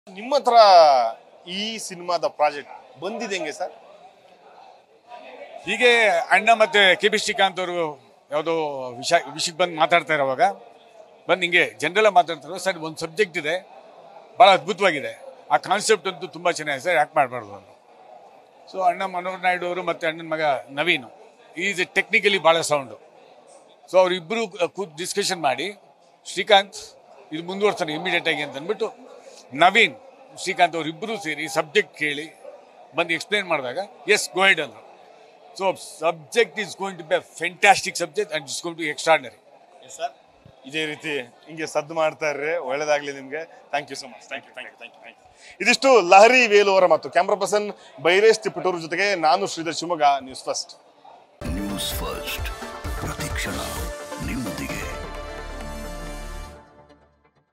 ನಿಮ್ಮ ಹತ್ರ ಈ ಸಿನಿಮಾದ ಪ್ರಾಜೆಕ್ಟ್ ಬಂದಿದೆ ಹೆಂಗೆ ಸರ್ ಹೀಗೆ ಅಣ್ಣ ಮತ್ತೆ ಕೆ ಬಿ ಶ್ರೀಕಾಂತ್ ಅವರು ಯಾವುದೋ ವಿಷಯ ವಿಷಯಕ್ಕೆ ಬಂದು ಮಾತಾಡ್ತಾ ಇರೋವಾಗ ಬಂದು ಹಿಂಗೆ ಜನರಲ್ಲ ಮಾತಾಡ್ತಾರೆ ಸರ್ ಒಂದು ಸಬ್ಜೆಕ್ಟ್ ಇದೆ ಭಾಳ ಅದ್ಭುತವಾಗಿದೆ ಆ ಕಾನ್ಸೆಪ್ಟ್ ಅಂತೂ ತುಂಬ ಚೆನ್ನಾಗಿದೆ ಸರ್ ಯಾಕೆ ಮಾಡಬಾರ್ದು ಅಂತ ಸೊ ಅಣ್ಣ ಮನೋಹರ್ ನಾಯ್ಡು ಅವರು ಮತ್ತು ಅಣ್ಣನ ಮಗ ನವೀನು ಈಸ್ ಟೆಕ್ನಿಕಲಿ ಭಾಳ ಸೌಂಡು ಸೊ ಅವರಿಬ್ಬರು ಕೂತ್ ಡಿಸ್ಕಷನ್ ಮಾಡಿ ಶ್ರೀಕಾಂತ್ ಇದು ಮುಂದುವರ್ಸ್ತಾನೆ ಇಮಿಡಿಯೇಟ್ ಆಗಿ ಅಂತ ಅಂದ್ಬಿಟ್ಟು ನವೀನ್ ಶ್ರೀಕಾಂತ್ ಅವರಿಬ್ಬರು ಸೇರಿ ಸಬ್ಜೆಕ್ಟ್ ಕೇಳಿ ಬಂದು ಎಕ್ಸ್ಪ್ಲೇನ್ ಮಾಡಿದಾಗ ಎಸ್ ಗೋಯ್ಡ್ ಅಂದರು so subject is going to be a fantastic subject and it's going to extraordinary sir ಇದೇ ರೀತಿ ಹಿಂಗೆ ಸದ್ದು ಮಾಡ್ತಾ ಇರ್ರಿ ಒಳ್ಳೇದಾಗ್ಲಿ ನಿಮ್ಗೆ thank you so much thank you thank you thank you thank you ಇದಿಷ್ಟು ಲಹರಿ ವೇಲು ಅವರ ಮತ್ತು ಕ್ಯಾಮ್ರಾ ಪರ್ಸನ್ ಬೈರೇಶ್ ತಿಪ್ಪಟೂರು ಜೊತೆಗೆ ನಾನು Shridhar Shivamogga news first news first ಪ್ರತಿಕ್ಷಣ